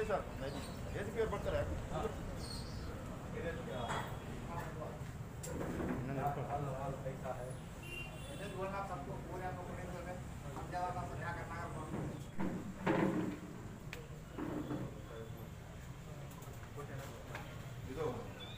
ಕೊಡಿ sir H P ಅವ್ರು ಬರ್ತಾರೆ बोलना सबको पूरे आपको पूरे बोल रहे हम ज्यादा ना समझा करना है ಇದು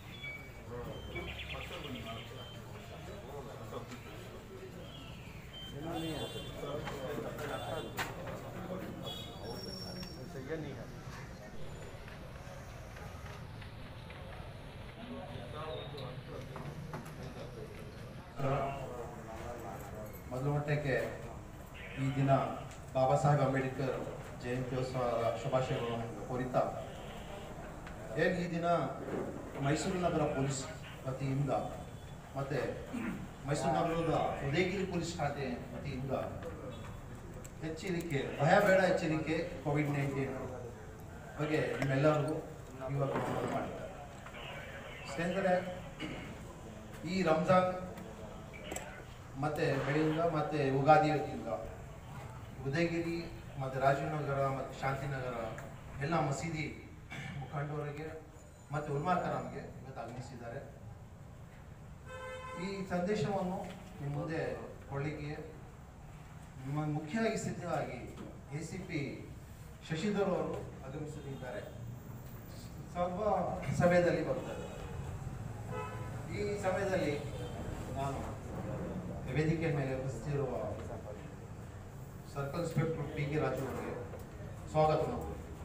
ಮೊದಲು ಮಟ್ಟಕ್ಕೆ ಈ ದಿನ ಬಾಬಾ ಸಾಹೇಬ್ ಅಂಬೇಡ್ಕರ್ ಜಯಂತ್ಯೋತ್ಸವದ ಶುಭಾಶಯಗಳನ್ನು ಕೋರಿತಾ ಹೇಗೆ ಈ ದಿನ ಮೈಸೂರು ನಗರ ಪೊಲೀಸ್ ವತಿಯಿಂದ ಮತ್ತು ಮೈಸೂರು ನಗರದ ಉದಯಗಿರಿ ಪೊಲೀಸ್ ಠಾಣೆ ವತಿಯಿಂದ ಎಚ್ಚರಿಕೆ ಭಯ ಬೇಡ ಎಚ್ಚರಿಕೆ ಕೋವಿಡ್ ನೈನ್ಟೀನ್ ಬಗ್ಗೆ ನಿಮ್ಮೆಲ್ಲರಿಗೂ ಇವತ್ತು ಮನವಿ ಮಾಡಿದ್ದಾರೆ ಸ್ನೇಹಿತರೆ ಈ ರಂಜಾನ್ ಮತ್ತೆ ಬೆಳೆಯಿಂದ ಮತ್ತೆ ಯುಗಾದಿ ಹೊತ್ತಿಂದ ಉದಯಗಿರಿ ಮತ್ತು ರಾಜೀವ್ನಗರ ಮತ್ತು ಶಾಂತಿನಗರ ಎಲ್ಲ ಮಸೀದಿ ಮುಖಂಡರಿಗೆ ಮತ್ತು ಉಲ್ಮಾಕರಾಮ್ಗೆ ಇವತ್ತು ಆಗಮಿಸಿದ್ದಾರೆ ಈ ಸಂದೇಶವನ್ನು ನಿಮ್ಮ ಮುಂದೆ ಕೊಡಲಿಕ್ಕೆ ನಿಮ್ಮ ಮುಖ್ಯವಾಗಿ ಸಿದ್ಧವಾಗಿ ಎ ಸಿ ಪಿ ಶಶಿಧರ್ ಅವರು ಆಗಮಿಸುತ್ತಿದ್ದಾರೆ ಸ್ವಲ್ಪ ಸಮಯದಲ್ಲಿ ಬರ್ತಾರೆ ಈ ಸಮಯದಲ್ಲಿ ನಾನು ವೇದಿಕೆ ಮೇಲೆ ಉಪಸ್ಥಿತಿರುವ circle inspector P K Raju ಅವರಿಗೆ ಸ್ವಾಗತವನ್ನು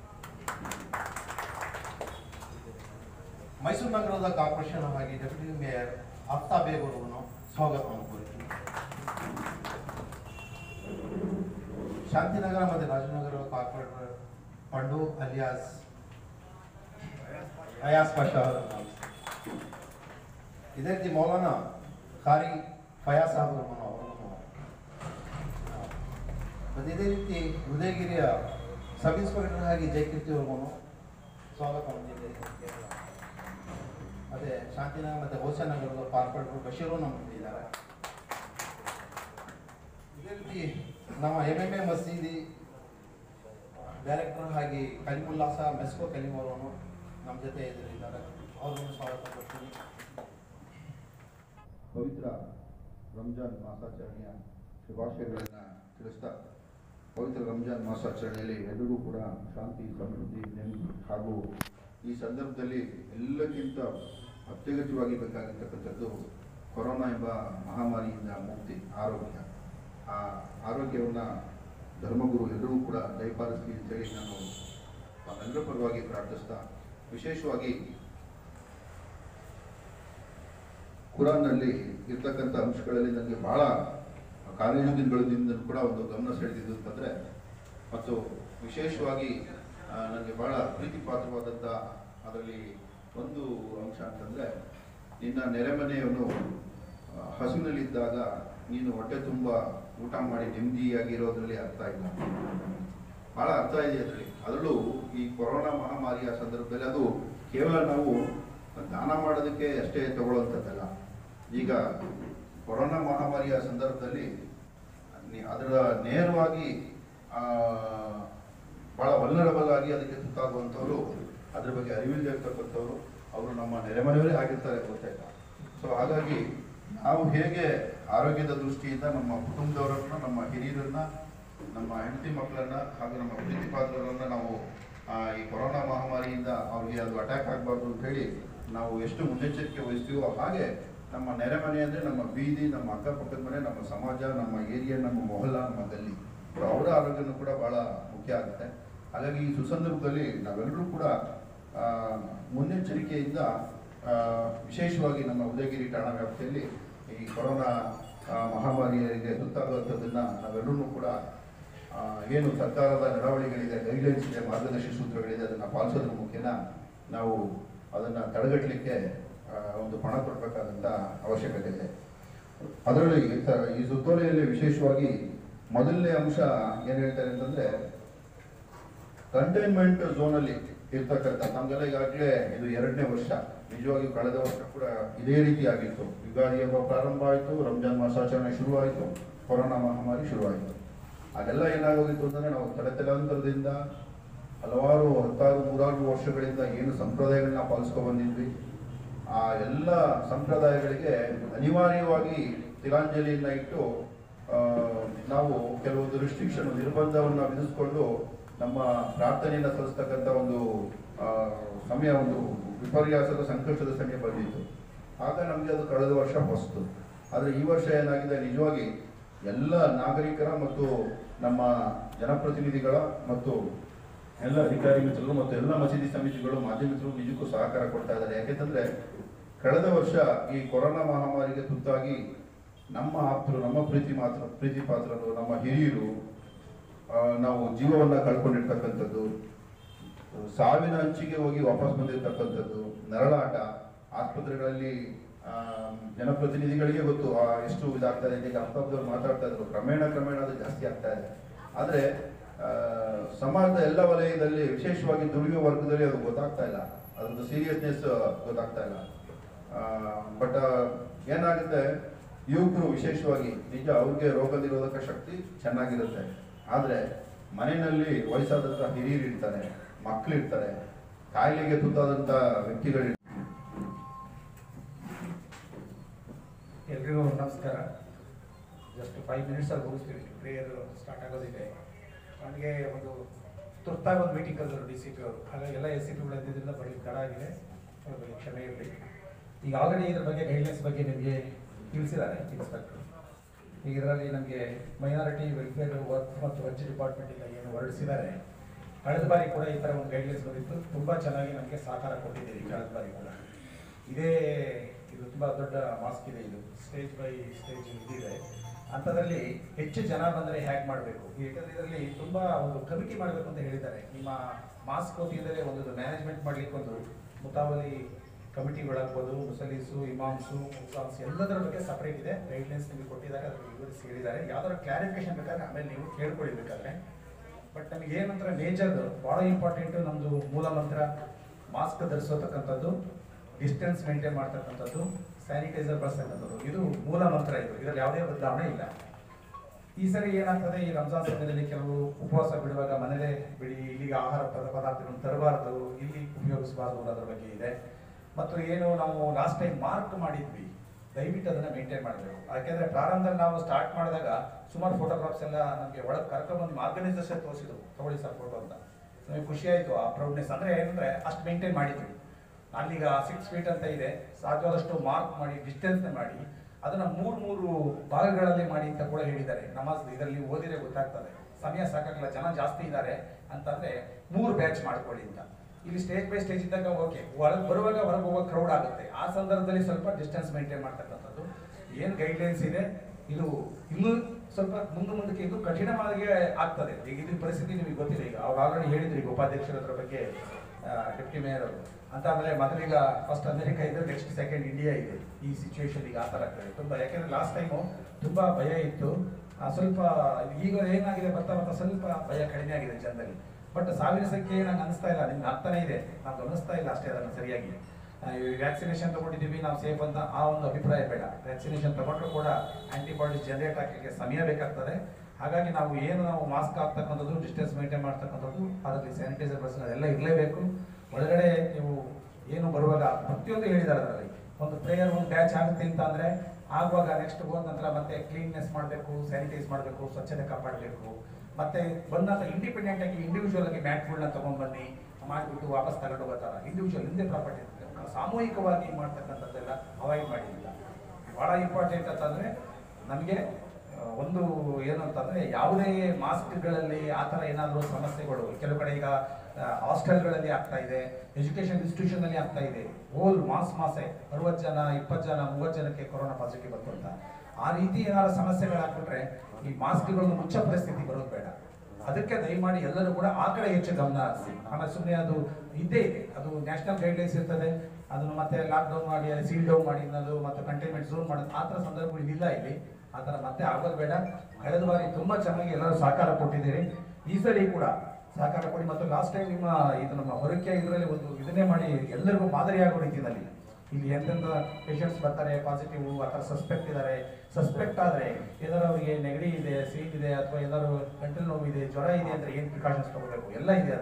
ಮೈಸೂರು ನಗರದ ಕಾರ್ಪೊರೇಷನ್ ಹಾಗೆ ಡೆಪ್ಯೂಟಿ ಮೇಯರ್ ಆಫ್ತಾ ಬೇಗ್ ಅವರನ್ನು ಸ್ವಾಗತವನ್ನು ಕೋರುತ್ತೀನಿ ಶಾಂತಿನಗರ ಮತ್ತು ರಾಜನಗರ ಕಾರ್ಪೊರೇಟರ್ ಪಂಡು ಅಲಿಯಾಸ್ ಅಯಾಸ್ ಪಾಷಾ ಅವರನ್ನು ಇದೇ ರೀತಿ ಮೌಲಾನ ಖಾರಿ ಫಯಾಸ್ ಅವರನ್ನು ಅವರನ್ನು ಮತ್ತು ಇದೇ ರೀತಿ ಉದಯಗಿರಿಯ ಸಬ್ ಇನ್ಸ್ಪೆಕ್ಟರ್ ಆಗಿ ಜಯಕೀರ್ತಿ ಅವ್ರಿಗೂ ಸ್ವಾಗತ ಹೊಂದಿದೆ ಮತ್ತೆ ಶಾಂತಿನಗರ ಮತ್ತು ಬಹುಶನಗರದ ಕಾರ್ಪೊರೇಟರ್ ಬಶೀರು ನಮ್ಮ ಮುಂದೆ ಇದ್ದಾರೆ ಇದೇ ರೀತಿ ನಮ್ಮ ಎಮ್ ಎಮ್ ಎ ಮಸೀದಿ ಡೈರೆಕ್ಟರ್ ಆಗಿ ಕಲಿಮುಲ್ಲಾ ಸಹ ಮೆಸ್ಕೋ ಕಲೀಮ್ ಅವರನ್ನು ನಮ್ಮ ಜೊತೆ ಎದುರಿದ್ದಾರೆ ಅವ್ರಿಗೂ ಸ್ವಾಗತ ಕೊಡ್ತೀನಿ ಪವಿತ್ರ ರಂಜಾನ್ ಮಾಸಾಚರಣೆಯ ಶುಭಾಶಯಗಳನ್ನು ತಿಳಿಸ್ತಾ ಪವಿತ್ರ ರಂಜಾನ್ ಮಾಸಾಚರಣೆಯಲ್ಲಿ ಎಲ್ಲರೂ ಕೂಡ ಶಾಂತಿ ಸಮೃದ್ಧಿ ನೆಮ್ಮದಿ ಹಾಗೂ ಈ ಸಂದರ್ಭದಲ್ಲಿ ಎಲ್ಲಕ್ಕಿಂತ ಅತ್ಯಗತ್ಯವಾಗಿ ಬೇಕಾಗಿರ್ತಕ್ಕಂಥದ್ದು ಕೊರೋನಾ ಎಂಬ ಮಹಾಮಾರಿಯಿಂದ ಮುಕ್ತಿ ಆರೋಗ್ಯ ಆ ಆರೋಗ್ಯವನ್ನು ಧರ್ಮಗುರು ಎಲ್ಲರೂ ಕೂಡ ದಯಪಾಲಿಸಲಿ ಅಂತೇಳಿ ನಾನು ತಮ್ಮೆಲ್ಲರ ಪರವಾಗಿ ಪ್ರಾರ್ಥಿಸ್ತಾ ವಿಶೇಷವಾಗಿ ಕುರಾನ್ನಲ್ಲಿ ಇರ್ತಕ್ಕಂಥ ಅಂಶಗಳಲ್ಲಿ ನನಗೆ ಬಹಳ ಕಾಲೇಜು ದಿನಗಳಿಂದ ಕೂಡ ಒಂದು ಗಮನ ಸೆಳೆದಿದ್ದು ಅಂತಂದರೆ ಮತ್ತು ವಿಶೇಷವಾಗಿ ಆ, ನನಗೆ ಬಹಳ ಪ್ರೀತಿ ಪಾತ್ರವಾದಂಥ ಅದರಲ್ಲಿ ಒಂದು ಅಂಶ ಅಂತಂದರೆ ನಿನ್ನ ನೆರೆಮನೆಯವನು ಆ, ಹಸುವಿನಲ್ಲಿದ್ದಾಗ ನೀನು ಹೊಟ್ಟೆ ತುಂಬ ಊಟ ಮಾಡಿ ನೆಮ್ಮದಿಯಾಗಿರೋದ್ರಲ್ಲಿ ಅರ್ಥ ಇಲ್ಲ ಬಹಳ ಅರ್ಥ ಇದೆ ಅದರಲ್ಲಿ ಅದರಲ್ಲೂ ಈ ಕೊರೋನಾ ಮಹಾಮಾರಿಯ ಸಂದರ್ಭದಲ್ಲಿ ಅದು ಕೇವಲ ನಾವು ದಾನ ಮಾಡೋದಕ್ಕೆ ಅಷ್ಟೇ ತಗೊಳ್ಳುವಂಥದ್ದಲ್ಲ ಈಗ ಕೊರೋನಾ ಮಹಾಮಾರಿಯ ಸಂದರ್ಭದಲ್ಲಿ ನಿ- ಅದರ ನೇರವಾಗಿ ಆ, ಬಹಳ ವಲ್ನರಬಲ್ ಆಗಿ ಅದಕ್ಕೆ ತುತ್ತಾಗುವಂಥವ್ರು ಅದ್ರ ಬಗ್ಗೆ ಅರಿವಿಲ್ಲದೆ ಇರ್ತಕ್ಕಂಥವ್ರು ಅವರು ನಮ್ಮ ನೆರೆಮನೆಯವರೇ ಆಗಿರ್ತಾರೆ ಗೊತ್ತಾಯ್ತಾ ಸೊ ಹಾಗಾಗಿ ನಾವು ಹೇಗೆ ಆರೋಗ್ಯದ ದೃಷ್ಟಿಯಿಂದ ನಮ್ಮ ಕುಟುಂಬದವರನ್ನ ನಮ್ಮ ಹಿರಿಯರನ್ನ ನಮ್ಮ ಹೆಂಡತಿ ಮಕ್ಕಳನ್ನ ಹಾಗೂ ನಮ್ಮ ಪ್ರೀತಿ ಪಾತ್ರರನ್ನ ನಾವು ಆ, ಈ ಕೊರೋನಾ ಮಹಾಮಾರಿಯಿಂದ ಅವ್ರಿಗೆ ಅದು ಅಟ್ಯಾಕ್ ಆಗಬಾರ್ದು ಅಂತ ಹೇಳಿ ನಾವು ಎಷ್ಟು ಮುನ್ನೆಚ್ಚರಿಕೆ ವಹಿಸ್ತೀವೋ ಹಾಗೆ ನಮ್ಮ ನೆರೆಮನೆ ಅಂದರೆ ನಮ್ಮ ಬೀದಿ ನಮ್ಮ ಅಕ್ಕಪಕ್ಕದ ಮನೆ ನಮ್ಮ ಸಮಾಜ ನಮ್ಮ ಏರಿಯಾ ನಮ್ಮ ಮೊಹಲ್ಲ ನಮ್ಮ ಗಲ್ಲಿ ಸೊ ಅವರ ಆರೋಗ್ಯನೂ ಕೂಡ ಬಹಳ ಮುಖ್ಯ ಆಗುತ್ತೆ ಹಾಗಾಗಿ ಈ ಸುಸಂದರ್ಭದಲ್ಲಿ ನಾವೆಲ್ಲರೂ ಕೂಡ ಆ, ಮುನ್ನೆಚ್ಚರಿಕೆಯಿಂದ ಆ, ವಿಶೇಷವಾಗಿ ನಮ್ಮ ಉದಯಗಿರಿ ಠಾಣಾ ವ್ಯಾಪ್ತಿಯಲ್ಲಿ ಈ ಕೊರೋನಾ ಆ, ಮಹಾಮಾರಿಗೆ ತುತ್ತಾಗುವಂಥದ್ದನ್ನು ನಾವೆಲ್ಲರೂ ಕೂಡ ಆ, ಏನು ಸರ್ಕಾರದ ನಡವಳಿಕೆಗಳಿದೆ ಗೈಡ್ಲೈನ್ಸ್ ಇದೆ ಮಾರ್ಗದರ್ಶಿ ಸೂತ್ರಗಳಿದೆ ಅದನ್ನು ಪಾಲಿಸೋದ್ರ ಮುಖೇನ ನಾವು ಅದನ್ನು ತಡೆಗಟ್ಟಲಿಕ್ಕೆ ಆ, ಒಂದು ಪಣ ಕೊಡಬೇಕಾದಂಥ ಅವಶ್ಯಕತೆ ಇದೆ ಅದರಲ್ಲಿ ಸ- ಈ ಸುತ್ತೋಲೆಯಲ್ಲಿ ವಿಶೇಷವಾಗಿ ಮೊದಲನೇ ಅಂಶ ಏನು ಹೇಳ್ತಾರೆ ಅಂತಂದ್ರೆ ಕಂಟೈನ್ಮೆಂಟ್ ಝೋನಲ್ಲಿ ಇರ್ತಕ್ಕಂಥ ನಮಗೆಲ್ಲ ಈಗಾಗಲೇ ಇದು ಎರಡನೇ ವರ್ಷ ನಿಜವಾಗಿ ಕಳೆದ ವರ್ಷ ಕೂಡ ಇದೇ ರೀತಿ ಆಗಿತ್ತು ಯುಗಾದಿ ಹಬ್ಬ ಪ್ರಾರಂಭ ಆಯಿತು ರಂಜಾನ್ ಮಾಸಾಚರಣೆ ಶುರುವಾಯಿತು ಕೊರೋನಾ ಮಹಾಮಾರಿ ಶುರುವಾಯಿತು ಅದೆಲ್ಲ ಏನಾಗೋಗಿತ್ತು ಅಂದರೆ ನಾವು ತಲೆತಲಾಂತರದಿಂದ ಹಲವಾರು ಹತ್ತಾರು ನೂರಾರು ವರ್ಷಗಳಿಂದ ಏನು ಸಂಪ್ರದಾಯಗಳನ್ನ ಪಾಲಿಸ್ಕೊ ಬಂದಿದ್ವಿ ಆ ಎಲ್ಲ ಸಂಪ್ರದಾಯಗಳಿಗೆ ಅನಿವಾರ್ಯವಾಗಿ ತಿಲಾಂಜಲಿಯನ್ನ ಇಟ್ಟು ಆ, ನಾವು ಕೆಲವೊಂದು ರಿಸ್ಟ್ರಿಕ್ಷನ್ ನಿರ್ಬಂಧವನ್ನು ವಿಧಿಸಿಕೊಂಡು ನಮ್ಮ ಪ್ರಾರ್ಥನೆಯನ್ನು ಸಲ್ಲಿಸ್ತಕ್ಕಂಥ ಒಂದು ಆ, ಸಮಯ ಒಂದು ವಿಪರ್ಯಾಸದ ಸಂಕಷ್ಟದ ಸಮಯ ಬಂದಿತ್ತು ಆಗ ನಮಗೆ ಅದು ಕಳೆದ ವರ್ಷ ಹೊಸ್ತು ಆದರೆ ಈ ವರ್ಷ ಏನಾಗಿದೆ ನಿಜವಾಗಿ ಎಲ್ಲ ನಾಗರಿಕರ ಮತ್ತು ನಮ್ಮ ಜನಪ್ರತಿನಿಧಿಗಳ ಮತ್ತು ಎಲ್ಲ ಅಧಿಕಾರಿ ಮಿತ್ರರು ಮತ್ತು ಎಲ್ಲ ಮಸೀದಿ ಸಮಿತಿಗಳು ಮಾಧ್ಯಮಿಕರು ನಿಜಕ್ಕೂ ಸಹಕಾರ ಕೊಡ್ತಾ ಇದ್ದಾರೆ ಯಾಕೆಂತಂದ್ರೆ ಕಳೆದ ವರ್ಷ ಈ ಕೊರೋನಾ ಮಹಾಮಾರಿಗೆ ತುತ್ತಾಗಿ ನಮ್ಮ ಆಪ್ತರು ನಮ್ಮ ಪ್ರೀತಿ ಮಾತ್ರ ಪ್ರೀತಿ ಪಾತ್ರರು ನಮ್ಮ ಹಿರಿಯರು ಆ, ನಾವು ಜೀವವನ್ನ ಕಳ್ಕೊಂಡಿರ್ತಕ್ಕಂಥದ್ದು ಸಾವಿನ ಅಂಚಿಗೆ ಹೋಗಿ ವಾಪಸ್ ಬಂದಿರತಕ್ಕಂಥದ್ದು ನರಳಾಟ ಆಸ್ಪತ್ರೆಗಳಲ್ಲಿ ಆ, ಜನಪ್ರತಿನಿಧಿಗಳಿಗೆ ಗೊತ್ತು ಆ, ಎಷ್ಟು ಇದಾಗ್ತಾ ಇದೆ ಈಗ ಅರ್ಥದವ್ರು ಮಾತಾಡ್ತಾ ಇದ್ರು ಕ್ರಮೇಣ ಕ್ರಮೇಣ ಅದು ಜಾಸ್ತಿ ಆಗ್ತಾ ಇದೆ ಆದರೆ ಆ, ಸಮಾಜದ ಎಲ್ಲ ವಲಯದಲ್ಲಿ ವಿಶೇಷವಾಗಿ ದುಡಿಯುವ ವರ್ಗದಲ್ಲಿ ಅದು ಗೊತ್ತಾಗ್ತಾ ಇಲ್ಲ ಅದೊಂದು ಸೀರಿಯಸ್ನೆಸ್ ಗೊತ್ತಾಗ್ತಾ ಇಲ್ಲ ಬಟ್ ಏನಾಗುತ್ತೆ ಯುವಕರು ವಿಶೇಷವಾಗಿ ನಿಜ ಅವ್ರಿಗೆ ರೋಗ ನಿರೋಧಕ ಶಕ್ತಿ ಚೆನ್ನಾಗಿರುತ್ತೆ ಆದರೆ ಮನೆಯಲ್ಲಿ ವಯಸ್ಸಾದಂಥ ಹಿರಿಯರು ಇರ್ತಾರೆ ಮಕ್ಕಳು ಇರ್ತಾರೆ ಕಾಯಿಲೆಗೆ ತುತ್ತಾದಂಥ ವ್ಯಕ್ತಿಗಳು ಎಲ್ರಿಗೂ ನಮಸ್ಕಾರ ಜಸ್ಟ್ ಫೈವ್ ಮಿನಿಟ್ಸಲ್ಲಿ ಮುಗಿಸ್ತೀವಿ ಪ್ರೇಯರ್ ಸ್ಟಾರ್ಟ್ ಆಗೋದಿದೆ ನನಗೆ ಒಂದು ತುರ್ತಾಗಿ ಒಂದು ಮೀಟಿಂಗ್ ಕರೆದ್ರು ಡಿ ಸಿ ಪಿ ಅವರು ಹಾಗಾಗಿ ಎಲ್ಲ ಎಸ್ ಸಿ ಪಿಗಳು ಇದ್ದಿದ್ದರಿಂದ ಬರಲಿಕ್ಕೆ ತಡ ಆಗಿದೆ ಅವ್ರ ಬಗ್ಗೆ ಕ್ಷಮೆ ಇರಲಿ ಈಗ ಆಲ್ರೆಡಿ ಇದ್ರ ಬಗ್ಗೆ ಗೈಡ್ಲೈನ್ಸ್ ಬಗ್ಗೆ ನಿಮಗೆ ತಿಳಿಸಿದ್ದಾರೆ ಇನ್ಸ್ಪೆಕ್ಟರ್ ಈಗ ಇದರಲ್ಲಿ ನಮಗೆ ಮೈನಾರಿಟಿ ವೆಲ್ಫೇರ್ ವರ್ಕ್ ಮತ್ತು ವೆಜ್ ಡಿಪಾರ್ಟ್ಮೆಂಟಿಂದ ಏನು ಹೊರಡಿಸಿದ್ದಾರೆ ಕಳೆದ ಬಾರಿ ಕೂಡ ಈ ಥರ ಒಂದು ಗೈಡ್ಲೈನ್ಸ್ ಬಂದಿತ್ತು ತುಂಬ ಚೆನ್ನಾಗಿ ನಮಗೆ ಸಹಕಾರ ಕೊಟ್ಟಿದ್ದೀರಿ ಕಳೆದ ಬಾರಿ ಕೂಡ ಇದೇ ಇದು ತುಂಬ ದೊಡ್ಡ ಮಾಸ್ಕ್ ಇದೆ ಇದು ಸ್ಟೇಜ್ ಬೈ ಸ್ಟೇಜ್ ಇದಿದೆ ಅಂಥದ್ರಲ್ಲಿ ಹೆಚ್ಚು ಜನ ಬಂದರೆ ಹೇಗೆ ಮಾಡಬೇಕು ಯಾಕಂದರೆ ಇದರಲ್ಲಿ ತುಂಬ ಒಂದು ಕಮಿಟಿ ಮಾಡಬೇಕು ಅಂತ ಹೇಳಿದ್ದಾರೆ ನಿಮ್ಮ ಮಾಸ್ಕ್ ವತಿಯಿಂದಲೇ ಒಂದು ಮ್ಯಾನೇಜ್ಮೆಂಟ್ ಮಾಡಲಿಕ್ಕೆ ಒಂದು ಮುತಾವಲಿ ಕಮಿಟಿಗಳಾಗ್ಬೋದು ಮುಸಲೀಸು ಇಮಾಮ್ಸು ಮುಸಾಮ್ಸ್ ಎಲ್ಲದರ ಬಗ್ಗೆ ಸಪ್ರೇಟ್ ಇದೆ ಗೈಡ್ಲೈನ್ಸ್ ನಿಮಗೆ ಕೊಟ್ಟಿದ್ದಾರೆ ಅದನ್ನು ವಿವರಿಸಿ ಹೇಳಿದ್ದಾರೆ ಯಾವ್ದಾದ್ರು ಕ್ಲಾರಿಫಿಕೇಶನ್ ಬೇಕಾದ್ರೆ ಆಮೇಲೆ ನೀವು ಕೇಳ್ಕೊಳ್ಳಿ ಬೇಕಾದ್ರೆ ಬಟ್ ನಮಗೆ ಏನಂದ್ರೆ ಮೇಜರ್ ಭಾಳ ಇಂಪಾರ್ಟೆಂಟ್ ನಮ್ಮದು ಮೂಲ ಮಂತ್ರ ಮಾಸ್ಕ್ ಧರಿಸೋತಕ್ಕಂಥದ್ದು ಡಿಸ್ಟೆನ್ಸ್ ಮೇಂಟೈನ್ ಮಾಡ್ತಕ್ಕಂಥದ್ದು ಸ್ಯಾನಿಟೈಸರ್ ಬಳಸ್ತಕ್ಕಂಥದ್ದು ಇದು ಮೂಲ ಮಂತ್ರ ಇದು ಇದರಲ್ಲಿ ಯಾವುದೇ ಬದಲಾವಣೆ ಇಲ್ಲ ಈ ಸರಿ ಏನಾಗ್ತದೆ ಈ ರಂಜಾನ್ ಸಮಯದಲ್ಲಿ ಕೆಲವು ಉಪವಾಸ ಬಿಡುವಾಗ ಮನೇಲೆ ಬಿಡಿ ಇಲ್ಲಿಗೆ ಆಹಾರ ಪದ ಪದಾರ್ಥಗಳನ್ನು ತರಬಾರದು ಇಲ್ಲಿ ಉಪಯೋಗಿಸಬಾರದು ಅನ್ನೋದ್ರ ಬಗ್ಗೆ ಇದೆ ಮತ್ತು ಏನು ನಾವು ಲಾಸ್ಟ್ ಟೈಮ್ ಮಾರ್ಕ್ ಮಾಡಿದ್ವಿ ದಯವಿಟ್ಟು ಅದನ್ನ ಮೇಂಟೈನ್ ಮಾಡಬೇಕು ಯಾಕೆಂದ್ರೆ ಪ್ರಾರಂಭದಲ್ಲಿ ನಾವು ಸ್ಟಾರ್ಟ್ ಮಾಡಿದಾಗ ಸುಮಾರು ಫೋಟೋಗ್ರಾಫ್ಸ್ ಎಲ್ಲ ನಮಗೆ ಒಳಗೆ ಕರ್ಕೊಂಡ್ಬಂದು ಆರ್ಗನೈಸೇಷನ್ ತೋರಿಸಿದ್ರು ತಗೊಳ್ಳಿ ಸರ್ ಫೋಟೋ ಅಂತ ನಮಗೆ ಖುಷಿ ಆಯಿತು ಆ ಪ್ರೌಡ್ನೆಸ್ ಅಂದ್ರೆ ಏನಂದ್ರೆ ಅಷ್ಟು ಮೇಂಟೈನ್ ಮಾಡಿದ್ವಿ ಅಲ್ಲಿಗ ಸಿಕ್ಸ್ ಫೀಟ್ ಅಂತ ಇದೆ ಸಾಧ್ಯವಾದಷ್ಟು ಮಾರ್ಕ್ ಮಾಡಿ ಡಿಸ್ಟೆನ್ಸ್ ಮಾಡಿ ಅದನ್ನ ಮೂರು ಮೂರು ಭಾಗಗಳಲ್ಲಿ ಮಾಡಿ ಅಂತ ಕೂಡ ಹೇಳಿದ್ದಾರೆ ನಮಾಜ್ ಇದರಲ್ಲಿ ಓದಿದ್ರೆ ಗೊತ್ತಾಗ್ತದೆ ಸಮಯ ಸಾಕಾಗಲ್ಲ ಜನ ಜಾಸ್ತಿ ಇದ್ದಾರೆ ಅಂತಂದ್ರೆ ಮೂರು ಬ್ಯಾಚ್ ಮಾಡ್ಕೊಳ್ಳಿ ಅಂತ ಇಲ್ಲಿ ಸ್ಟೇಜ್ ಬೈ ಸ್ಟೇಜ್ ಇದ್ದಾಗ ಓಕೆ ಒಳಗೆ ಬರುವಾಗ ಹೊರಗೆ ಹೋಗೋ ಕ್ರೌಡ್ ಆಗುತ್ತೆ ಆ ಸಂದರ್ಭದಲ್ಲಿ ಸ್ವಲ್ಪ ಡಿಸ್ಟೆನ್ಸ್ ಮೇಂಟೈನ್ ಮಾಡ್ತಕ್ಕಂಥದ್ದು ಏನು ಗೈಡ್ಲೈನ್ಸ್ ಇದೆ ಇದು ಇನ್ನೂ ಸ್ವಲ್ಪ ಮುಂದೆ ಮುಂದಕ್ಕೆ ಇದು ಕಠಿಣವಾಗಿ ಆಗ್ತದೆ ಈಗ ಇದ್ರ ಪರಿಸ್ಥಿತಿ ನಿಮಗೆ ಗೊತ್ತಿದೆ ಈಗ ಅವ್ರು ಆಲ್ರೆಡಿ ಹೇಳಿದ್ರು ಈಗ ಉಪಾಧ್ಯಕ್ಷರ ಅದ್ರ ಬಗ್ಗೆ ಡೆಪ್ಟಿ ಮೇಯರ್ ಅವರು ಅಂತ ಆಮೇಲೆ ಮೊದಲೀಗ ಫಸ್ಟ್ ಅಮೆರಿಕ ಇದೆ ನೆಕ್ಸ್ಟ್ ಸೆಕೆಂಡ್ ಇಂಡಿಯಾ ಇದೆ ಈ ಸಿಚುವೇಶನ್ ಈಗ ಆ ಥರ ಆಗ್ತದೆ ತುಂಬ ಯಾಕೆಂದ್ರೆ ಲಾಸ್ಟ್ ಟೈಮು ತುಂಬ ಭಯ ಇತ್ತು ಆ, ಸ್ವಲ್ಪ ಈಗ ಏನಾಗಿದೆ ಬರ್ತಾ ಬರ್ತಾ ಸ್ವಲ್ಪ ಭಯ ಕಡಿಮೆ ಆಗಿದೆ ಜನರಲ್ಲಿ ಬಟ್ ಸಾವಿನ ಸಂಖ್ಯೆ ನಂಗೆ ಅನಿಸ್ತಾ ಇಲ್ಲ ನಿಮ್ಗೆ ಆಗ್ತಾನೆ ಇದೆ ನಾವು ಗಮನಿಸ್ತಾ ಇಲ್ಲ ಅಷ್ಟೇ ಅದನ್ನು ಸರಿಯಾಗಿ ವ್ಯಾಕ್ಸಿನೇಷನ್ ತಗೊಂಡಿದ್ದೀವಿ ನಾವು ಸೇಫ್ ಅಂತ ಆ ಒಂದು ಅಭಿಪ್ರಾಯ ಬೇಡ ವ್ಯಾಕ್ಸಿನೇಷನ್ ತಗೊಂಡ್ರು ಕೂಡ ಆಂಟಿಬಾಡೀಸ್ ಜನರೇಟ್ ಆಗಲಿಕ್ಕೆ ಸಮಯ ಬೇಕಾಗ್ತದೆ ಹಾಗಾಗಿ ನಾವು ಏನು ನಾವು ಮಾಸ್ಕ್ ಹಾಕ್ತಕ್ಕಂಥದ್ದು ಡಿಸ್ಟೆನ್ಸ್ ಮೇಂಟೈನ್ ಮಾಡ್ತಕ್ಕಂಥದ್ದು ಅದರಲ್ಲಿ ಸ್ಯಾನಿಟೈಸರ್ ಬಳಸೋದು ಅದೆಲ್ಲ ಇರಲೇಬೇಕು ಒಳಗಡೆ ನೀವು ಏನು ಬರುವಾಗ ಪ್ರತಿಯೊಂದು ಹೇಳಿದ್ದಾರೆ ಅದರಲ್ಲಿ ಒಂದು ಪ್ರೇಯರ್ ಒಂದು ಬ್ಯಾಚ್ ಆಗುತ್ತೆ ಅಂತ ಅಂದ್ರೆ ಆಗುವಾಗ ನೆಕ್ಸ್ಟ್ ಹೋದ ನಂತರ ಮತ್ತೆ ಕ್ಲೀನ್ನೆಸ್ ಮಾಡಬೇಕು ಸ್ಯಾನಿಟೈಸ್ ಮಾಡಬೇಕು ಸ್ವಚ್ಛತೆ ಕಾಪಾಡಬೇಕು ಮತ್ತೆ ಬಂದಂತ ಇಂಡಿಪೆಂಡೆಂಟ್ ಆಗಿ ಇಂಡಿವಿಜುವಲ್ ಆಗಿ ಮ್ಯಾಟ್ಗಳನ್ನ ತಗೊಂಡ್ಬನ್ನಿ ಮಾಡಿಬಿಟ್ಟು ವಾಪಸ್ ತಗೊಂಡು ಹೋಗ್ತಾರ ಇಂಡಿವಿಜುವಲ್ ಹಿಂದೆ ಪ್ರಾಪರ್ಟಿ ಇರುತ್ತೆ ಸಾಮೂಹಿಕವಾಗಿ ಮಾಡ್ತಕ್ಕಂಥದ್ದೆಲ್ಲ ಅವಾಯ್ಡ್ ಮಾಡಿಲ್ಲ ಬಹಳ ಇಂಪಾರ್ಟೆಂಟ್ ಅಂತಂದ್ರೆ ನಮಗೆ ಆ, ಒಂದು ಏನು ಅಂತಂದ್ರೆ ಯಾವುದೇ ಮಾಸ್ಕ್ಗಳಲ್ಲಿ ಆ ಥರ ಏನಾದರೂ ಸಮಸ್ಯೆಗಳು ಕೆಲವು ಕಡೆ ಈಗ ಹಾಸ್ಟೆಲ್ಗಳಲ್ಲಿ ಆಗ್ತಾ ಇದೆ ಎಜುಕೇಶನ್ ಇನ್ಸ್ಟಿಟ್ಯೂಷನ್ ಅಲ್ಲಿ ಆಗ್ತಾ ಇದೆ ಹೋಲ್ ಮಾಸ್ ಮಾಸೆ ಅರವತ್ತು ಜನ ಇಪ್ಪತ್ತು ಜನ ಮೂವತ್ತು ಜನಕ್ಕೆ ಕೊರೋನಾ ಪಾಸಿಟಿವ್ ಬಂತು ಅಂತ ಆ ರೀತಿ ಏನಾದ್ರು ಸಮಸ್ಯೆಗಳಾಗ್ಬಿಟ್ರೆ ಈ ಮಾಸ್ಕ್ಗಳನ್ನು ಮುಚ್ಚ ಪರಿಸ್ಥಿತಿ ಬರೋದು ಬೇಡ ಅದಕ್ಕೆ ದಯಮಾಡಿ ಎಲ್ಲರೂ ಕೂಡ ಆ ಕಡೆ ಹೆಚ್ಚು ಗಮನ ಹರಿಸಿ ಆಮೇಲೆ ಸುಮ್ಮನೆ ಅದು ಇದ್ದೇ ಇದೆ ಅದು ನ್ಯಾಷನಲ್ ಗೈಡ್ಲೈನ್ಸ್ ಇರ್ತದೆ ಅದನ್ನು ಮತ್ತೆ ಲಾಕ್ಡೌನ್ ಮಾಡಿ ಅಲ್ಲಿ ಸೀಲ್ ಡೌನ್ ಮಾಡಿ ಅನ್ನೋದು ಮತ್ತೆ ಕಂಟೈನ್ಮೆಂಟ್ ಝೋನ್ ಮಾಡೋದು ಆ ಥರ ಸಂದರ್ಭಗಳು ಇಲ್ಲ ಇಲ್ಲಿ ಆ ಥರ ಮತ್ತೆ ಆಗೋದು ಬೇಡ ಕಳೆದ ಬಾರಿ ತುಂಬಾ ಚೆನ್ನಾಗಿ ಎಲ್ಲರೂ ಸಹಕಾರ ಕೊಟ್ಟಿದ್ದೀರಿ ಈ ಸರಿ ಕೂಡ ಸಹಕಾರ ಕೊಡಿ ಮತ್ತು ಲಾಸ್ಟ್ ಟೈಮ್ ನಿಮ್ಮ ಇದು ನಮ್ಮ ಹೊರಕೆ ಇದರಲ್ಲಿ ಒಂದು ಇದನ್ನೇ ಮಾಡಿ ಎಲ್ಲರಿಗೂ ಮಾದರಿಯಾಗೋ ರೀತಿಯಲ್ಲಿ ಇಲ್ಲಿ ಎಂತೆಂಥ ಪೇಷಂಟ್ಸ್ ಬರ್ತಾರೆ ಪಾಸಿಟಿವ್ ಆ ಥರ ಸಸ್ಪೆಕ್ಟ್ ಇದ್ದಾರೆ ಸಸ್ಪೆಕ್ಟ್ ಆದರೆ ಏನಾದ್ರು ಅವರಿಗೆ ನೆಗಡಿ ಇದೆ ಸೀಟ್ ಇದೆ ಅಥವಾ ಏನಾದ್ರು ಗಂಟಲು ನೋವು ಇದೆ ಜ್ವರ ಇದೆ ಅಂದ್ರೆ ಏನು ಪ್ರಿಕಾಷನ್ಸ್ ತಗೋಬೇಕು ಎಲ್ಲ ಇದೆ ಅದರಲ್ಲಿ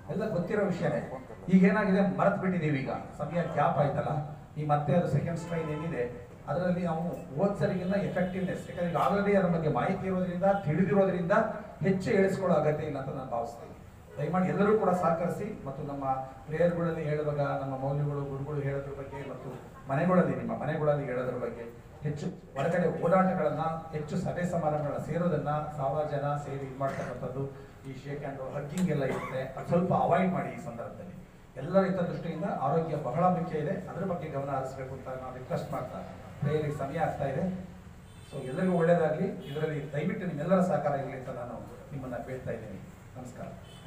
ಎಲ್ಲ ಗೊತ್ತಿರೋ ವಿಷಯನೇ ಈಗ ಏನಾಗಿದೆ ಮರೆತು ಬಿಟ್ಟಿದ್ದೀವಿ ಈಗ ಸಮಯ ಗ್ಯಾಪ್ ಆಯ್ತಲ್ಲ ಈ ಮತ್ತೆ ಅದು ಸೆಕೆಂಡ್ ಸ್ಟ್ರೈನ್ ಏನಿದೆ ಅದರಲ್ಲಿ ನಾವು ಹೋದ್ ಸರಿಗಿನ್ನ ಎಫೆಕ್ಟಿವ್ನೆಸ್ ಯಾಕಂದ್ರೆ ಈಗ ಆಲ್ರೆಡಿ ಅದ್ರ ಬಗ್ಗೆ ಮಾಹಿತಿ ಇರೋದ್ರಿಂದ ತಿಳಿದಿರೋದ್ರಿಂದ ಹೆಚ್ಚು ಹೇಳಿಸ್ಕೊಳ್ಳೋ ಅಗತ್ಯ ಇಲ್ಲ ಅಂತ ನಾನು ಭಾವಿಸ್ತೀನಿ ದಯಮಾಡಿ ಎಲ್ಲರೂ ಕೂಡ ಸಹಕರಿಸಿ ಮತ್ತು ನಮ್ಮ ಪ್ರೇಯರ್ಗಳಲ್ಲಿ ಹೇಳುವಾಗ ನಮ್ಮ ಮೌಲ್ಯಗಳು ಗುರುಗಳು ಹೇಳೋದ್ರ ಬಗ್ಗೆ ಮತ್ತು ಮನೆಗಳಲ್ಲಿ ನಿಮ್ಮ ಮನೆಗಳಲ್ಲಿ ಹೇಳೋದ್ರ ಬಗ್ಗೆ ಹೆಚ್ಚು ಹೊರಗಡೆ ಓಡಾಟಗಳನ್ನ ಹೆಚ್ಚು ಸಭೆ ಸಮಾರಂಭಗಳನ್ನ ಸೇರೋದನ್ನ ಸಾವಿರ ಜನ ಸೇರಿ ಇದು ಮಾಡ್ತಕ್ಕಂಥದ್ದು ಈ ಶೇಕ್ ಹ್ಯಾಂಡ್ ಹಗ್ಗಿಂಗ್ ಎಲ್ಲ ಇರುತ್ತೆ ಅದು ಸ್ವಲ್ಪ ಅವಾಯ್ಡ್ ಮಾಡಿ ಈ ಸಂದರ್ಭದಲ್ಲಿ ಎಲ್ಲರ ಹಿತದೃಷ್ಟಿಯಿಂದ ಆರೋಗ್ಯ ಬಹಳ ಮುಖ್ಯ ಇದೆ ಅದ್ರ ಬಗ್ಗೆ ಗಮನ ಹರಿಸಬೇಕು ಅಂತ ನಾನು ರಿಕ್ವೆಸ್ಟ್ ಮಾಡ್ತಾ ಪ್ರೇಯರಿಗೆ ಸಮಯ ಆಗ್ತಾ ಇದೆ ಸೊ ಎಲ್ಲರಿಗೂ ಒಳ್ಳೆಯದಾಗಲಿ ಇದರಲ್ಲಿ ದಯವಿಟ್ಟು ನಿಮ್ಮೆಲ್ಲರ ಸಹಕಾರ ಇರಲಿ ಅಂತ ನಾನು ನಿಮ್ಮನ್ನ ಬೇಡ್ತಾ ಇದ್ದೀನಿ ನಮಸ್ಕಾರ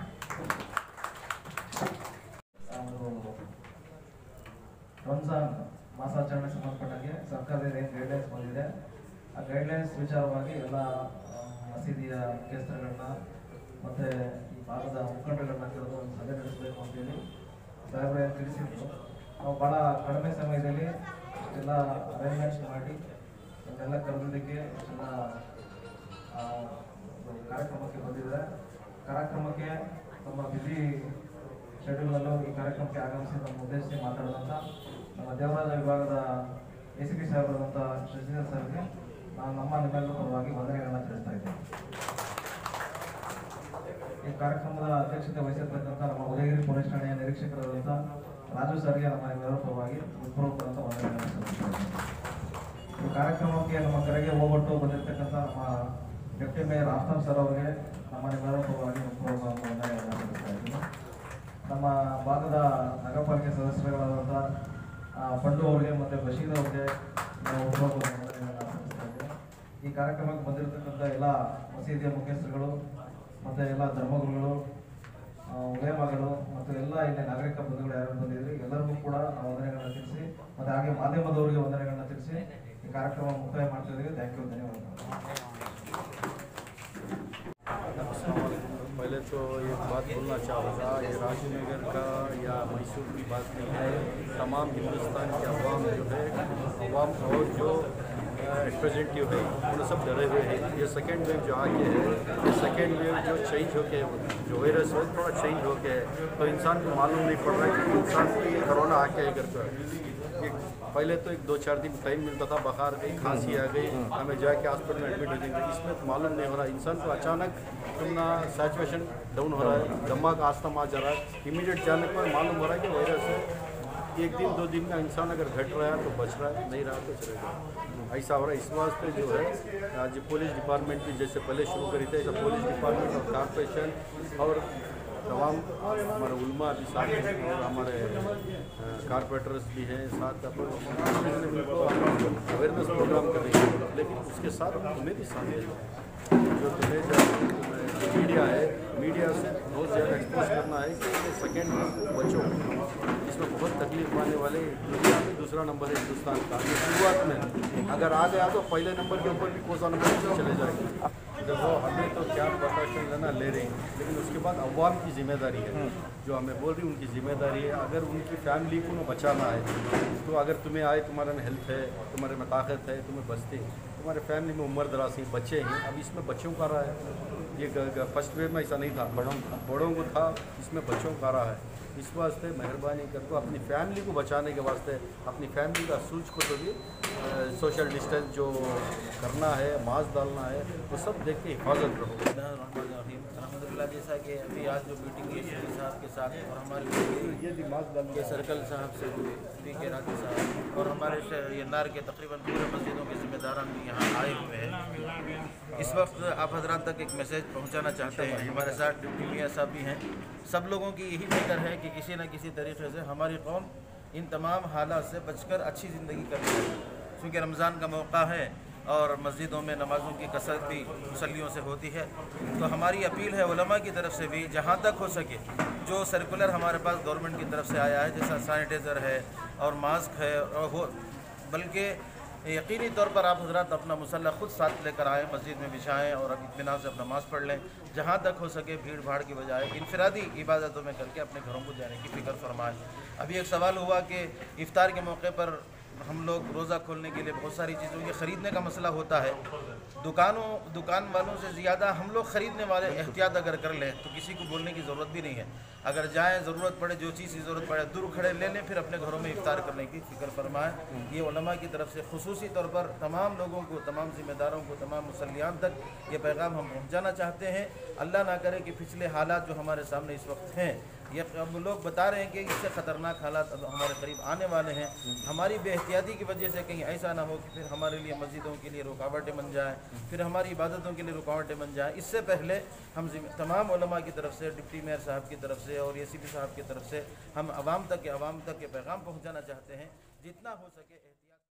ಒಂದು ರಂಜಾನ್ ಮಾಸಾಚರಣೆ ಸಂಬಂಧಪಟ್ಟಂಗೆ ಸರ್ಕಾರದಿಂದ ಏನು ಗೈಡ್ಲೈನ್ಸ್ ಬಂದಿದೆ ಆ ಗೈಡ್ಲೈನ್ಸ್ ವಿಚಾರವಾಗಿ ಎಲ್ಲ ಆ, ಮಸೀದಿಯ ಮುಖ್ಯಸ್ಥರುಗಳನ್ನ ಮತ್ತು ಈ ಭಾಗದ ಮುಖಂಡಗಳನ್ನ ಕರೆದು ಒಂದು ಸಭೆ ನಡೆಸಬೇಕು ಅಂತೇಳಿ ಸಾಹೇಬ್ರು ಏನು ತಿಳಿಸಿದ್ರು ನಾವು ಭಾಳ ಕಡಿಮೆ ಸಮಯದಲ್ಲಿ ಎಲ್ಲ ಅರೇಂಜ್ಮೆಂಟ್ಸ್ ಮಾಡಿ ಇವನ್ನೆಲ್ಲ ಕರೆದಿದ್ದಕ್ಕೆ ಎಲ್ಲ ಆ, ಒಂದು ಕಾರ್ಯಕ್ರಮಕ್ಕೆ ಬಂದಿದ್ದಾರೆ ಕಾರ್ಯಕ್ರಮಕ್ಕೆ ನಮ್ಮ ಬ್ಯುಸಿ ಶೆಡ್ಯೂಲಲ್ಲೂ ಈ ಕಾರ್ಯಕ್ರಮಕ್ಕೆ ಆಗಮಿಸಿ ನಮ್ಮ ಉದ್ದೇಶಿಸಿ ಮಾತಾಡಿದಂಥ ನಮ್ಮ ದೇವರಾಜ ವಿಭಾಗದ ಎ ಸಿ ಪಿ ಸಾಹೇಬರಾದಂಥ ಶಶಿಧರ್ ಸರ್ಗೆ ನಾನು ನಮ್ಮ ನಿಮ್ಮೆಲ್ಲರ ಪರವಾಗಿ ವಂದನೆಗಳನ್ನ ತಿಳಿಸ್ತಾ ಇದ್ದೇನೆ ಈ ಕಾರ್ಯಕ್ರಮದ ಅಧ್ಯಕ್ಷತೆ ವಹಿಸಿರ್ತಕ್ಕಂಥ ನಮ್ಮ ಉದಯಗಿರಿ ಪೊಲೀಸ್ ಠಾಣೆಯ ನಿರೀಕ್ಷಕರಾದಂಥ ರಾಜು ಸರ್ಗೆ ನಮ್ಮ ನಿಮ್ಮೆಲ್ಲರ ಪರವಾಗಿ ಹೃತ್ಪೂರ್ವಕವಾದಂಥ ವಂದನೆಗಳನ್ನು ಸಲ್ಲಿಸ್ತಾ ಇದ್ದೇನೆ ಈ ಕಾರ್ಯಕ್ರಮಕ್ಕೆ ನಮ್ಮ ಕರೆಗೆ ಹೋಗ್ಬಿಟ್ಟು ಬಂದಿರತಕ್ಕಂಥ ನಮ್ಮ ಡೆಪ್ಟಿ ಮೇಯರ್ ಆಫ್ತಾಬ್ ಸರ್ ಅವರಿಗೆ ನಮ್ಮ ನಿಮ್ಮೆಲ್ಲರ ಪರವಾಗಿ ಹೃತ್ಪೂರ್ವಕವಾದ ವಂದನೆಗಳನ್ನು ಸಲ್ಲಿಸ್ತಾ ಇದ್ದೀನಿ ನಮ್ಮ ಭಾಗದ ನಗರ ಪಾಲಿಕೆ ಸದಸ್ಯರುಗಳಾದಂಥ ಆ, ಪಂಡು ಅವರಿಗೆ ಮತ್ತು ಬಶೀರ್ ಅವರಿಗೆ ನಾವು ಹೃತ್ಪೂರ್ವಕವಾದ ವಂದನೆಗಳನ್ನು ಸಲ್ಲಿಸ್ತಾ ಇದ್ದೀನಿ ಈ ಕಾರ್ಯಕ್ರಮಕ್ಕೆ ಬಂದಿರತಕ್ಕಂಥ ಎಲ್ಲ ಮಸೀದಿಯ ಮುಖ್ಯಸ್ಥರುಗಳು ಮತ್ತು ಎಲ್ಲ ಧರ್ಮಗುರುಗಳು ಆ, ಉಲೇಮಗಳು ಮತ್ತು ಎಲ್ಲ ಇಲ್ಲಿ ನಾಗರಿಕ ಬಂಧುಗಳು ಯಾರು ಬಂದಿದ್ರಿ ಎಲ್ಲರಿಗೂ ಕೂಡ ನಾವು ವಂದನೆಗಳನ್ನ ತಿಳಿಸಿ ಮತ್ತು ಹಾಗೆ ಮಾಧ್ಯಮದವರಿಗೆ ವಂದನೆಗಳನ್ನ ತಿಳಿಸಿ ಈ ಕಾರ್ಯಕ್ರಮ ಮುಕ್ತಾಯ ಮಾಡ್ತಾ ಇದ್ದೀವಿ ಥ್ಯಾಂಕ್ ಯು ಧನ್ಯವಾದಗಳು पहले तो एक बात बोलना चाहूँगा ये राजनगर का या मैसूर की बात नहीं है तमाम हिंदुस्तान के अवाम जो है अवाम और जो रिप्रेजेंटेटिव है उन सब डरे हुए हैं ये सेकेंड वेव जो आके है ये सेकेंड वेव जो चेंज होके जो वायरस है थोड़ा चेंज होके है तो इंसान को मालूम नहीं पड़ रहा है कि इंसान को ये कोरोना आके है करके ये पहले तो एक दो चार दिन टाइम मिलता था बुखार गई खांसी आ गई हमें जाके हॉस्पिटल में एडमिट हो जाएंगे इसमें तो मालूम नहीं हो रहा इंसान को अचानक अपना सैचुएशन डाउन हो रहा है दमा का आस्तमा आ जा रहा है इमीडिएट जाने पर मालूम हो रहा है कि वायरस है एक दिन दो दिन का इंसान अगर घट रहा है तो बच रहा है नहीं रहा तो चलेगा ऐसा हो रहा है इस वास्ते जो है आज पुलिस डिपार्टमेंट भी जैसे पहले शुरू करी थे ऐसा पुलिस डिपार्टमेंट और कॉरपोरेशन और तमाम हमारे उल्मा भी साथ हैं और हमारे कारपोरेटर्स भी हैं साथ उनको अवेयरनेस प्रोग्राम कर रही है लेकिन उसके साथ तुम्हें भी शामिल है जो तुम्हें जो मीडिया है मीडिया से बहुत ज़्यादा एक्सपोज करना है कि ये सेकेंड बच्चों इसमें बहुत तकलीफ आने वाले दुनिया में दूसरा नंबर है हिंदुस्तान का ये शुरुआत में अगर आ गया तो पहले नंबर के ऊपर भी कोसा नंबर से चले जाएंगे देखो हमें तो क्या प्रिकॉशन लेना ले रही हैं लेकिन उसके बाद अवाम की जिम्मेदारी है जो हमें बोल रही उनकी जिम्मेदारी है अगर उनकी फैमिली को ना बचाना है तो अगर तुम्हें आए तुम्हारे में हेल्थ है तुम्हारे में ताकत है तुम्हें बचते हैं तुम्हारे फैमिली में उम्र दराज है बच्चे हैं अब इसमें बच्चों का रहा है ये फर्स्ट वेव में ऐसा नहीं था बड़ों बड़ों को था इसमें बच्चों का रहा है इस वास्ते मेहरबानी करके अपनी फैमिली को बचाने के वास्ते अपनी फैमिली का सूझ को तो भी सोशल डिस्टेंस जो करना है मास्क डालना है वो सब देख के हिफाजत रहो अलहमदिल्ला जैसा कि अभी आज जो मीटिंग की शफी साहब के साथ और हमारी ये भी मास्क डाल के सर्कल साहब से हुई पी के राठी साहब और हमारे यन्नार के तकरीबन पूरे मस्जिदों के ज़िम्मेदारान भी यहाँ आए हुए हैं इस वक्त आप हजरात तक एक मैसेज पहुँचाना चाहते हैं हमारे साथ डिप्टी मियाँ साहब भी हैं सब लोगों की यही फिक्र है कि किसी न किसी तरीके से हमारी कौम इन तमाम हालात से बचकर अच्छी ज़िंदगी कर रही है क्योंकि रमज़ान का मौका है और मस्जिदों में नमाज़ों की कसरत भी मुसलियों से होती है तो हमारी अपील है उलमा की तरफ से भी जहाँ तक हो सके जो सर्कुलर हमारे पास गवर्नमेंट की तरफ से आया है जैसा सैनिटाइज़र है और मास्क है और हो बल्कि यकीनी तौर पर आप हजरात अपना मुसल्ला खुद साथ लेकर आएँ मस्जिद में बिछाएँ और अब इतमान से अपना मास्क पढ़ लें जहाँ तक हो सके भीड़ भाड़ की बजाय इनफरादी इबादतों में करके अपने घरों को जाने की फ़िक्र फरमाएँ अभी एक सवाल हुआ कि इफ़ार के मौके पर हम लोग रोज़ा खोलने के लिए बहुत सारी चीज़ों के ख़रीदने का मसला होता है दुकानों दुकान वालों से ज़्यादा हम लोग ख़रीदने वाले एहतियात अगर कर लें तो किसी को बोलने की ज़रूरत भी नहीं है अगर जाएँ ज़रूरत पड़े जो चीज़ की ज़रूरत पड़े दूर खड़े ले लें फिर अपने घरों में इफ्तार करने की फ़िक्र फरमाएँ ये उलमा की तरफ से खसूसी तौर पर तमाम लोगों को तमाम ज़िम्मेदारों को तमाम मुसलियान तक ये पैगाम हम पहुँचाना चाहते हैं अल्लाह ना करे कि पिछले हालात जो हमारे सामने इस वक्त हैं ये अब लोग बता रहे हैं कि इससे ख़तरनाक हालात अब हमारे करीब आने वाले हैं हमारी बेहतियाती की वजह से कहीं ऐसा ना हो कि फिर हमारे लिए मस्जिदों के लिए रुकावटें बन जाएँ फिर हमारी इबादतों के लिए रुकावटें बन जाएँ इससे पहले हम जिम्मे- तमाम उलमा की तरफ से डिप्टी मेयर साहब की तरफ से और ए सी पी साहब की तरफ से हम आवाम तक के आवाम तक के पैगाम पहुँचाना चाहते हैं जितना हो सके एहतियात